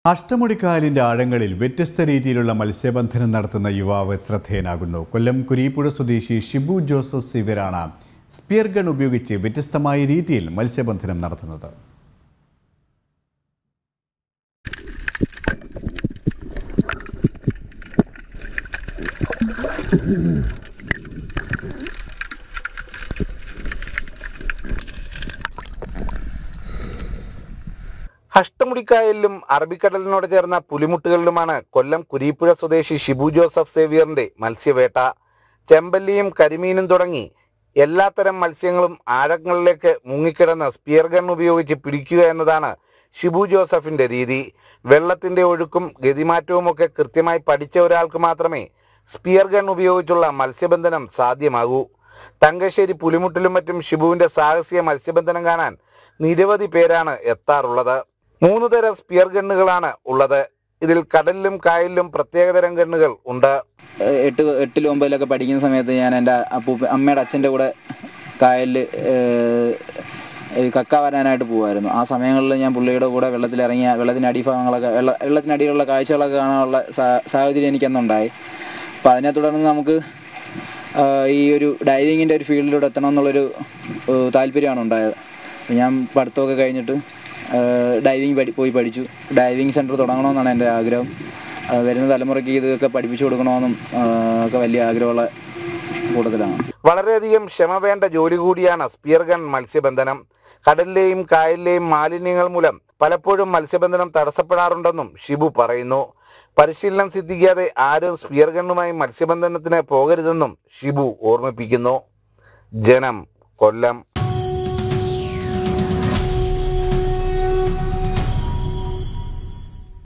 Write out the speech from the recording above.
അഷ്ടമുടിക്കായലിന്റെ ആഴങ്ങളിൽ വ്യത്യസ്ത രീതിയിലുള്ള മത്സ്യബന്ധനം നടത്തുന്ന യുവാവ് ശ്രദ്ധേയനാകുന്നു കൊല്ലം കുരീപ്പുഴ സ്വദേശി ഷിബു ജോസഫ് സിവരാണ് സ്പിയർ ഗൺ ഉപയോഗിച്ച് വ്യത്യസ്തമായ രീതിയിൽ മത്സ്യബന്ധനം നടത്തുന്നത് അഷ്ടമുടിക്കായലിലും അറബിക്കടലിനോട് ചേർന്ന പുലിമുട്ടുകളിലുമാണ് കൊല്ലം കുരീപ്പുഴ സ്വദേശി ഷിബു ജോസഫ് സേവിയറിന്റെ മത്സ്യവേട്ട ചെമ്പല്ലിയും കരിമീനും തുടങ്ങി എല്ലാത്തരം മത്സ്യങ്ങളും ആഴങ്ങളിലേക്ക് മുങ്ങിക്കിടന്ന് സ്പിയർ ഗൺ ഉപയോഗിച്ച് പിടിക്കുക എന്നതാണ് ഷിബു ജോസഫിന്റെ രീതി വെള്ളത്തിന്റെ ഒഴുക്കും ഗതിമാറ്റവും ഒക്കെ കൃത്യമായി പഠിച്ച ഒരാൾക്ക് മാത്രമേ സ്പിയർ ഗൺ ഉപയോഗിച്ചുള്ള മത്സ്യബന്ധനം സാധ്യമാകൂ തങ്കശ്ശേരി പുലിമുട്ടിലും മറ്റും ഷിബുവിന്റെ സാഹസിക മത്സ്യബന്ധനം കാണാൻ നിരവധി പേരാണ് എത്താറുള്ളത് മൂന്ന് തരം സ്പിയർ ഗണ്ണുകളാണ് ഉള്ളത് ഇതിൽ കടലിലും കായലിലും പ്രത്യേകതരം ഗണ്ണുകൾ ഉണ്ട് ഏഹ് എട്ട് എട്ടിലും ഒമ്പതിലൊക്കെ പഠിക്കുന്ന സമയത്ത് ഞാൻ എൻ്റെ അപ്പൂപ്പ അമ്മയുടെ അച്ഛൻ്റെ കൂടെ കായലിൽ കക്ക വരാനായിട്ട് പോകുമായിരുന്നു ആ സമയങ്ങളിൽ ഞാൻ പുള്ളിയുടെ കൂടെ വെള്ളത്തിലിറങ്ങിയ വെള്ളത്തിൻ്റെ അടിഭാഗങ്ങളൊക്കെ വെള്ള വെള്ളത്തിനടിയിലുള്ള കാഴ്ചകളൊക്കെ കാണാനുള്ള സാ- സാഹചര്യം എനിക്കന്നുണ്ടായി അപ്പോൾ അതിനെ തുടർന്ന് നമുക്ക് ആഹ് ഈ ഒരു ഡൈവിങ്ങിൻ്റെ ഒരു ഫീൽഡിലൂടെ എത്തണം എന്നുള്ളൊരു ഏഹ് താല്പര്യമാണ് ഉണ്ടായത് അപ്പോൾ ഞാൻ പഠിത്തമൊക്കെ കഴിഞ്ഞിട്ട് ഡൈവിങ് പഠി പോയി പഠിച്ചു ഡൈവിങ് സെൻറ്റർ തുടങ്ങണമെന്നാണ് എൻ്റെ ആഗ്രഹം ആഹ് വരുന്ന തലമുറയ്ക്ക് ഇതൊക്കെ പഠിപ്പിച്ചു കൊടുക്കണമെന്നും ആഹ് ഒക്കെ വലിയ ആഗ്രഹമുള്ള കൂട്ടത്തിലാണ് വളരെയധികം ക്ഷമ വേണ്ട ജോലി കൂടിയാണ് സ്പിയർ ഗൺ മത്സ്യബന്ധനം കടലിലെയും കായലിലെയും മാലിന്യങ്ങൾ മൂലം പലപ്പോഴും മത്സ്യബന്ധനം തടസ്സപ്പെടാറുണ്ടെന്നും ഷിബു പറയുന്നു പരിശീലനം സിദ്ധിക്കാതെ ആരും സ്പിയർ ഗണ്ണുമായി മത്സ്യബന്ധനത്തിന് പോകരുതെന്നും ഷിബു ഓർമ്മിപ്പിക്കുന്നു ജനം കൊല്ലം